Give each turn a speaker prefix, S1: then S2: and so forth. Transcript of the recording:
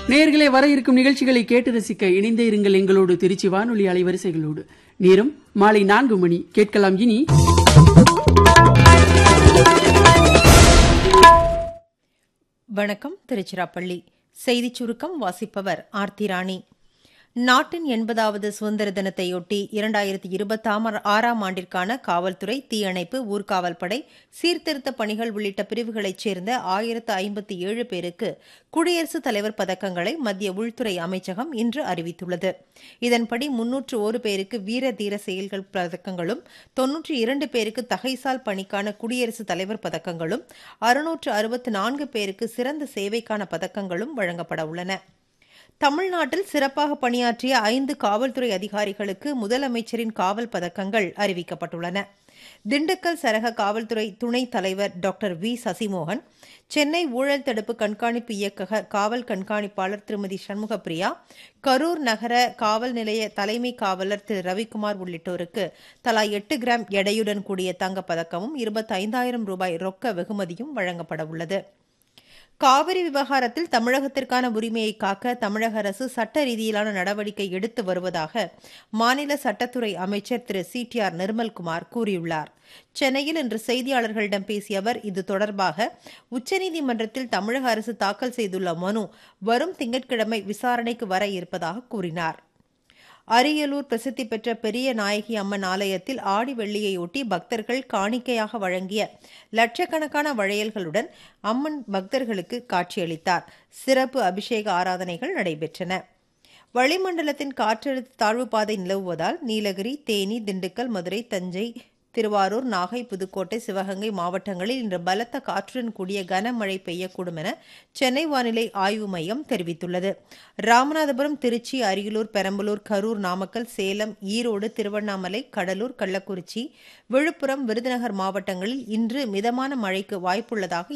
S1: நேயர்களே வர இருக்கும் நிகழ்ச்சிகளை கேட்டு ரசிக்க இணைந்தே இருங்கள் எங்களோடு திருச்சி வானொலி அலைவரிசைகளோடு நேரம் மாலை நான்கு மணி கேட்கலாம் இனி
S2: வணக்கம் திருச்சிராப்பள்ளி செய்திச் சுருக்கம் வாசிப்பவர் ஆர்த்தி ராணி நாட்டின் எண்பதாவது சுதந்திர தினத்தையொட்டி இரண்டாயிரத்தி இருபத்தாம் ஆறாம் ஆண்டிற்கான காவல்துறை தீயணைப்பு ஊர்காவல் படை சீர்திருத்த பணிகள் உள்ளிட்ட பிரிவுகளைச் சேர்ந்த ஆயிரத்து ஐம்பத்தி ஏழு பேருக்கு குடியரசுத் தலைவர் பதக்கங்களை மத்திய உள்துறை அமைச்சகம் இன்று அறிவித்துள்ளது இதன்படி முன்னூற்று ஒரு பேருக்கு வீர தீர செயல்கள் பதக்கங்களும் தொன்னூற்றி இரண்டு பேருக்கு தகைசால் பணிக்கான குடியரசுத் தலைவர் பதக்கங்களும் அறுநூற்று அறுபத்து நான்கு பேருக்கு சிறந்த சேவைக்கான பதக்கங்களும் வழங்கப்பட உள்ளன தமிழ்நாட்டில் சிறப்பாக பணியாற்றிய ஐந்து காவல்துறை அதிகாரிகளுக்கு முதலமைச்சரின் காவல் பதக்கங்கள் அறிவிக்கப்பட்டுள்ளன திண்டுக்கல் சரக காவல்துறை துணைத் தலைவர் டாக்டர் வி சசிமோகன் சென்னை ஊழல் தடுப்பு கண்காணிப்பு இயக்கக காவல் கண்காணிப்பாளர் திருமதி சண்முகப்பிரியா கரூர் நகர காவல் நிலைய தலைமை காவலர் திரு ரவிக்குமார் உள்ளிட்டோருக்கு தலா எட்டு கிராம் எடையுடன் கூடிய தங்கப் பதக்கமும் இருபத்தைந்தாயிரம் ரூபாய் ரொக்க வெகுமதியும் வழங்கப்பட உள்ளது காவிரி விவகாரத்தில் தமிழகத்திற்கான உரிமையை காக்க தமிழக அரசு சட்ட ரீதியிலான நடவடிக்கை எடுத்து வருவதாக மாநில சட்டத்துறை அமைச்சர் Thiru C D R Nirmalkumar கூறியுள்ளார் சென்னையில் இன்று செய்தியாளர்களிடம் பேசிய அவர் இது தொடர்பாக உச்சநீதிமன்றத்தில் தமிழக அரசு தாக்கல் செய்துள்ள மனு வரும் திங்கட்கிழமை விசாரணைக்கு வர இருப்பதாக கூறினார் அரியலூர் பிரசித்தி பெற்ற பெரிய நாயகி அம்மன் ஆலயத்தில் ஆடி வெள்ளியையொட்டி பக்தர்கள் காணிக்கையாக வழங்கிய லட்சக்கணக்கான வளையல்களுடன் அம்மன் பக்தர்களுக்கு காட்சியளித்தார் சிறப்பு அபிஷேக ஆராதனைகள் நடைபெற்றன வளிமண்டலத்தின் காற்றழுத்த தாழ்வு பாதை நிலவுவதால் நீலகிரி தேனி திண்டுக்கல் மதுரை தஞ்சை திருவாரூர் நாகை புதுக்கோட்டை சிவகங்கை மாவட்டங்களில் இன்று பலத்த காற்றுடன் கூடிய கனமழை பெய்யக்கூடும் என சென்னை வானிலை ஆய்வு மையம் தெரிவித்துள்ளது ராமநாதபுரம் திருச்சி அரியலூர் பெரம்பலூர் கரூர் நாமக்கல் சேலம் ஈரோடு திருவண்ணாமலை கடலூர் கள்ளக்குறிச்சி விழுப்புரம் விருதுநகர் மாவட்டங்களில் இன்று மிதமான மழைக்கு வாய்ப்புள்ளதாக